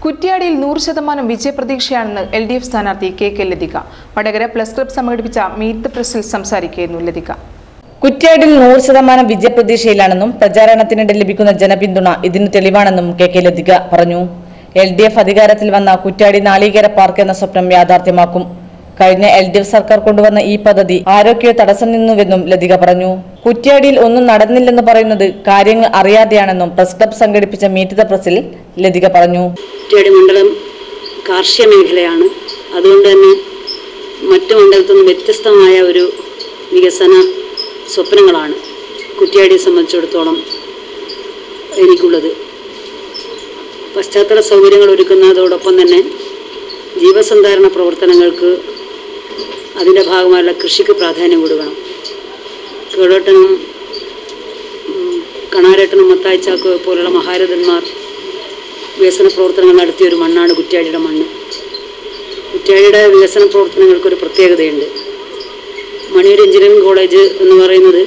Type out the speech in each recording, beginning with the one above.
കുറ്റ്യാടിയിൽ നൂറ് ശതമാനം വിജയപ്രതീക്ഷയാണെന്ന് എൽ ഡി എഫ് സ്ഥാനാർത്ഥി K K Latika Vatakara press club സംഘടിപ്പിച്ച മീറ്റ് ദ പ്രസിൽ സംസാരിക്കുകയായിരുന്നു ലതിക കുറ്റ്യാടിൽ നൂറ് ശതമാനം വിജയപ്രതീക്ഷയിലാണെന്നും പ്രചാരണത്തിനിടെ ലഭിക്കുന്ന ജനപിന്തുണ ഇതിന് തെളിവാണെന്നും കെ കെ ലതിക പറഞ്ഞു എൽ ഡി എഫ് അധികാരത്തിൽ വന്ന കുറ്റ്യാടി നാളികേര പാർക്ക് എന്ന സ്വപ്നം യാഥാർത്ഥ്യമാക്കും കഴിഞ്ഞ എൽ ഡി എഫ് സർക്കാർ കൊണ്ടുവന്ന ഈ പദ്ധതി ആരോഗ്യ തടസ്സം നിന്നുവെന്നും ലതിക പറഞ്ഞു കുറ്റ്യാടിയിൽ ഒന്നും നടന്നില്ലെന്ന് പറയുന്നത് കാര്യങ്ങൾ അറിയാതെയാണെന്നും പ്രസ് ക്ലബ് സംഘടിപ്പിച്ച മീറ്റ് ദ പ്രസിൽ ലതിക പറഞ്ഞു കുറ്റ്യാടി മണ്ഡലം കാർഷിക മേഖലയാണ് അതുകൊണ്ട് തന്നെ മറ്റു മണ്ഡലത്തിൽ നിന്നും വ്യത്യസ്തമായ ഒരു വികസന സ്വപ്നങ്ങളാണ് കുറ്റ്യാടിയെ സംബന്ധിച്ചിടത്തോളം എനിക്കുള്ളത് പശ്ചാത്തല സൗകര്യങ്ങൾ ഒരുക്കുന്നതോടൊപ്പം തന്നെ ജീവസന്ധാരണ പ്രവർത്തനങ്ങൾക്ക് അതിൻ്റെ ഭാഗമായുള്ള കൃഷിക്ക് പ്രാധാന്യം കൊടുക്കണം കേളോട്ടനും ഉം, കണാരേട്ടനും മത്തായിച്ചാക്കോ പോലുള്ള മഹാരഥന്മാർ വികസന പ്രവർത്തനങ്ങൾ നടത്തിയ ഒരു മണ്ണാണ് കുറ്റ്യാടിയുടെ മണ്ണ് കുറ്റ്യാടിയുടെ വികസന പ്രവർത്തനങ്ങൾക്കൊരു പ്രത്യേകതയുണ്ട് മണിയൂർ എഞ്ചിനീയറിംഗ് കോളേജ് എന്ന് പറയുന്നത്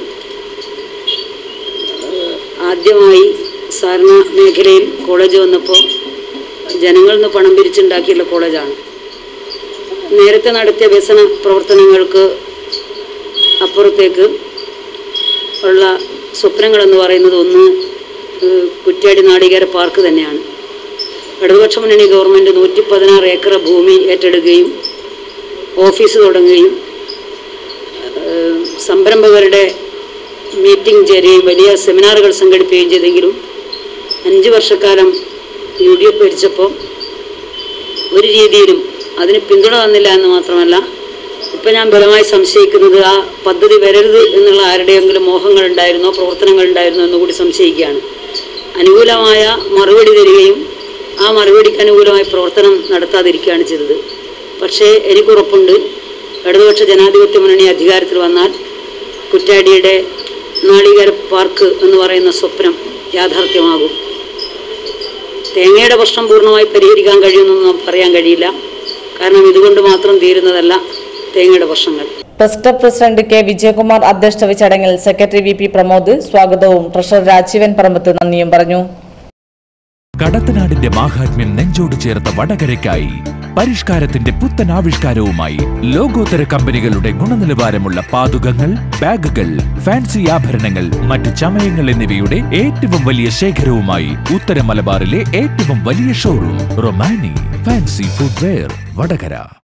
ഏഹ്, ആദ്യമായി സാരണ മേഖലയിൽ കോളേജ് വന്നപ്പോൾ ജനങ്ങളിൽ നിന്ന് പണം പിരിച്ചുണ്ടാക്കിയുള്ള കോളേജാണ് നേരത്തെ നടത്തിയ വികസന പ്രവർത്തനങ്ങൾക്ക് അപ്പുറത്തേക്ക് ഉള്ള സ്വപ്നങ്ങളെന്ന് പറയുന്നത് ഒന്ന് ഏഹ്, കുറ്റ്യാടി നാളികേര പാർക്ക് തന്നെയാണ് ഇടതുപക്ഷ മുന്നണി ഗവൺമെൻറ് നൂറ്റി പതിനാറ് ഏക്കർ ഭൂമി ഏറ്റെടുക്കുകയും ഓഫീസ് തുടങ്ങുകയും ഏഹ്, സംരംഭകരുടെ മീറ്റിംഗ് ചേരുകയും വലിയ സെമിനാറുകൾ സംഘടിപ്പിക്കുകയും ചെയ്തെങ്കിലും അഞ്ച് വർഷക്കാലം യു ഡി എഫ് ഭരിച്ചപ്പോൾ ഒരു രീതിയിലും അതിന് പിന്തുണ തന്നില്ല എന്ന് മാത്രമല്ല ഇപ്പം ഞാൻ ബലമായി സംശയിക്കുന്നത് ആ പദ്ധതി വരരുത് എന്നുള്ള ആരുടെയെങ്കിലും മോഹങ്ങൾ ഉണ്ടായിരുന്നോ പ്രവർത്തനങ്ങൾ ഉണ്ടായിരുന്നോ എന്ന് കൂടി സംശയിക്കുകയാണ് അനുകൂലമായ മറുപടി തരികയും ആ മറുപടിക്ക് അനുകൂലമായി പ്രവർത്തനം നടത്താതിരിക്കുകയാണ് ചെയ്തത് പക്ഷേ എനിക്കുറപ്പുണ്ട് ഇടതുപക്ഷ ജനാധിപത്യ മുന്നണി അധികാരത്തിൽ വന്നാൽ കുറ്റ്യാടിയുടെ നാളികേര പാർക്ക് എന്ന് പറയുന്ന സ്വപ്നം യാഥാർത്ഥ്യമാകും തേങ്ങയുടെ പ്രശ്നം പൂർണ്ണമായി പരിഹരിക്കാൻ കഴിയുമെന്നൊന്നും പറയാൻ കഴിയില്ല കാരണം ഇതുകൊണ്ട് മാത്രം തീരുന്നതല്ല തേങ്ങയുടെ പ്രശ്നങ്ങൾ press club president K Vijayakumar അധ്യക്ഷത വഹിച്ച ചടങ്ങിൽ സെക്രട്ടറി വി പി പ്രമോദ് സ്വാഗതവും ട്രഷറർ രാജീവൻ പറമ്പത്ത് നന്ദിയും പറഞ്ഞു കടത്തനാടിന്റെ മാഹാത്മ്യം നെഞ്ചോട് ചേർത്ത വടകരയ്ക്കായി പരിഷ്കാരത്തിന്റെ പുത്തൻ ആവിഷ്കാരവുമായി ലോകോത്തര കമ്പനികളുടെ ഗുണനിലവാരമുള്ള പാതുകങ്ങൾ ബാഗുകൾ ഫാൻസി ആഭരണങ്ങൾ മറ്റ് ചമയങ്ങൾ എന്നിവയുടെ ഏറ്റവും വലിയ ശേഖരവുമായി ഉത്തര മലബാറിലെ ഏറ്റവും വലിയ ഷോറൂം റൊമാനി ഫാൻസി ഫുഡ്വെയർ വടകര